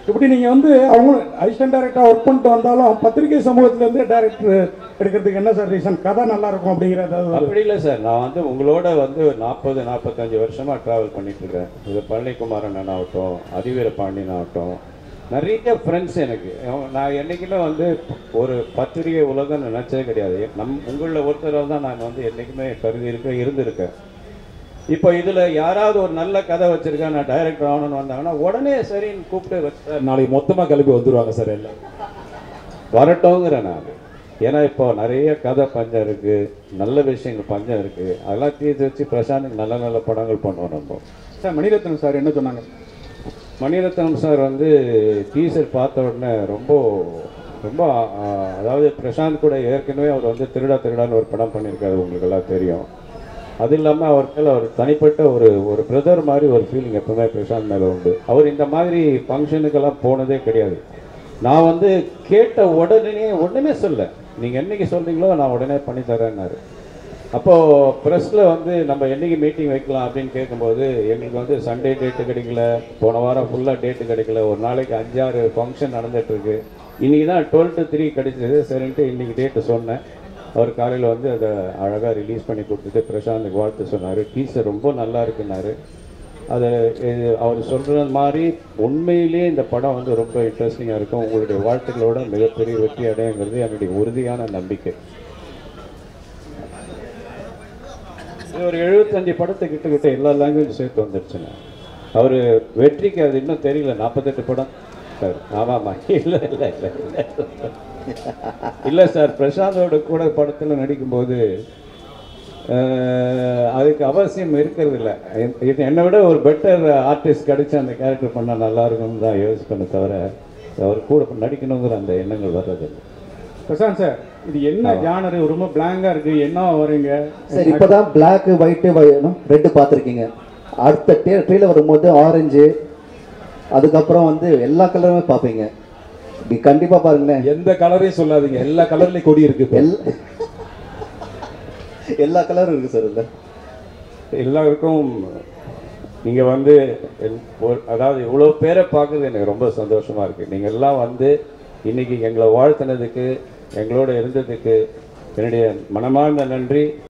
இப்படி நீங்கள் வந்து அவங்க அசிஸ்டன்ட் டைரக்டராக ஒர்க் பண்ணிட்டு வந்தாலும் பத்திரிகை சமூகத்திலேருந்து டைரக்டர் எடுக்கிறதுக்கு என்ன சார் ரீசன் கதை நல்லா இருக்கும் அப்படிங்கிறது அது ஒரு- அப்படி இல்லை சார் நான் வந்து உங்களோட வந்து ஒரு நாற்பது நாற்பத்தஞ்சு வருஷமாக ட்ராவல் பண்ணிட்டு இருக்கேன் இது பழனிக்குமாரன் அண்ணன் ஆகட்டும் அதிவீர பாண்டியன் ஆகட்டும் நிறைய ஃப்ரெண்ட்ஸ் எனக்கு அவங்க- நான் என்றைக்குமே வந்து ஒரு பத்திரிகை உலகம் நினச்சதே கிடையாது நம் உங்களில் ஒருத்தராக தான் நான் வந்து என்றைக்குமே கருதி இருக்க இருந்திருக்கேன் இப்போ இதில் யாராவது ஒரு நல்ல கதை வச்சிருக்கேன் நான் டைரக்டர் ஆகணும்னு வந்தாங்கன்னா உடனே சரின்னு கூப்பிட்டு வச்சு நாளைக்கு மொத்தமா கிளம்பி வந்துருவாங்க சார் எல்லாம் வரட்டுங்கிறேன் நான் ஏன்னா இப்போ நிறைய கதை பஞ்சம் இருக்கு நல்ல விஷயங்கள் பஞ்சம் இருக்கு அதெல்லாம் தீர்த்து வச்சு பிரசாந்துக்கு நல்ல நல்ல படங்கள் பண்ணுவோம் நம்ம சார் மணிரத்னம் சார் என்ன சொன்னாங்க மணிரத்னம் சார் வந்து டீசர் பார்த்த உடனே ரொம்ப ரொம்ப ஆ, அதாவது பிரசாந்த் கூட ஏற்கனவே அவர் வந்து திருடா திருடான்னு ஒரு படம் பண்ணியிருக்காரு உங்களுக்கு எல்லாம் தெரியும் அது இல்லாமல் அவர் மேலே ஒரு தனிப்பட்ட ஒரு ஒரு பிரதர் மாதிரி ஒரு ஃபீலிங் எப்பவுமே பிரசாந்த் மேலே உண்டு அவர் இந்த மாதிரி ஃபங்க்ஷனுக்கெல்லாம் போனதே கிடையாது நான் வந்து கேட்ட உடனே ஒன்றுமே சொல்ல நீங்கள் என்னைக்கு சொல்றீங்களோ நான் உடனே பண்ணி தரேன்னாரு அப்போது ப்ரெஸ்ஸில் வந்து நம்ம என்னைக்கு மீட்டிங் வைக்கலாம் அப்படின்னு கேட்கும்போது எங்களுக்கு வந்து சண்டே டேட்டு கிடைக்கல போன வாரம் ஃபுல்லாக டேட்டு கிடைக்கல ஒரு நாளைக்கு அஞ்சாறு ஃபங்க்ஷன் நடந்துகிட்ருக்கு இன்றைக்கி தான் டுவெல் டு த்ரீ கிடைச்சது சரின்ட்டு இன்றைக்கி டேட்டு சொன்னேன் அவர் காலையில் வந்து அதை அழகாக ரிலீஸ் பண்ணி கொடுத்துட்டு பிரசாந்துக்கு வாழ்த்து சொன்னார் டீசர் ரொம்ப நல்லா இருக்குன்னாரு அதை இது அவர் சொல்கிற மாதிரி உண்மையிலேயே இந்த படம் வந்து ரொம்ப இன்ட்ரெஸ்டிங்காக இருக்கும் உங்களுடைய வாழ்த்துக்களோட மிகப்பெரிய வெற்றி அடையுங்கிறது என்னுடைய உறுதியான நம்பிக்கை இது ஒரு எழுபத்தஞ்சு படத்தை கிட்டக்கிட்ட எல்லா லாங்குவேஜ் சேர்த்து வந்துடுச்சுங்க அவர் வெற்றிக்கு அது இன்னும் தெரியல நாற்பத்தெட்டு படம் சார் ஆமாம்மா இல்லை இல்லை இல்லை இல்லை இல்லை சார் பிரசாந்தோட கூட படத்தில் நடிக்கும்போது அஹ், அதுக்கு அவசியம் இருக்கிறது இல்லை இது என்னை விட ஒரு பெட்டர் ஆர்டிஸ்ட் கிடைச்சு அந்த கேரக்டர் பண்ணால் நல்லா இருக்கும்னு தான் யோசிப்பேனே தவிர அவர் கூட நடிக்கணுங்கிற அந்த எண்ணங்கள் வர்றதில்லை பிரசாந்த் சார் இது என்ன ஜானர் ரொம்ப பிளாங்கா இருக்கு என்ன வரீங்க சார் இப்போதான் பிளாக் ஒயிட்டு ரெட்டு பார்த்துருக்கீங்க அடுத்த டே ட்ரெயிலர் வரும்போது ஆரஞ்சு அதுக்கப்புறம் வந்து எல்லா கலருமே பார்ப்பீங்க நீ கண்டிப்பாக பாருங்களேன் எந்த கலரையும் சொல்லாதீங்க எல்லா கலர்லயும் கொடி இருக்கு இப்ப. எல் எல்லா கலரும் இருக்கு சார் இதில் எல்லாருக்கும் நீங்கள் வந்து எல்- ஒரு- அதாவது இவ்வளோ பேரை பார்க்குறது எனக்கு ரொம்ப சந்தோஷமாக இருக்குது நீங்கள் எல்லாம் வந்து இன்னைக்கு எங்களை வாழ்த்தினதுக்கு எங்களோட இருந்ததுக்கு என்னுடைய மனமார்ந்த நன்றி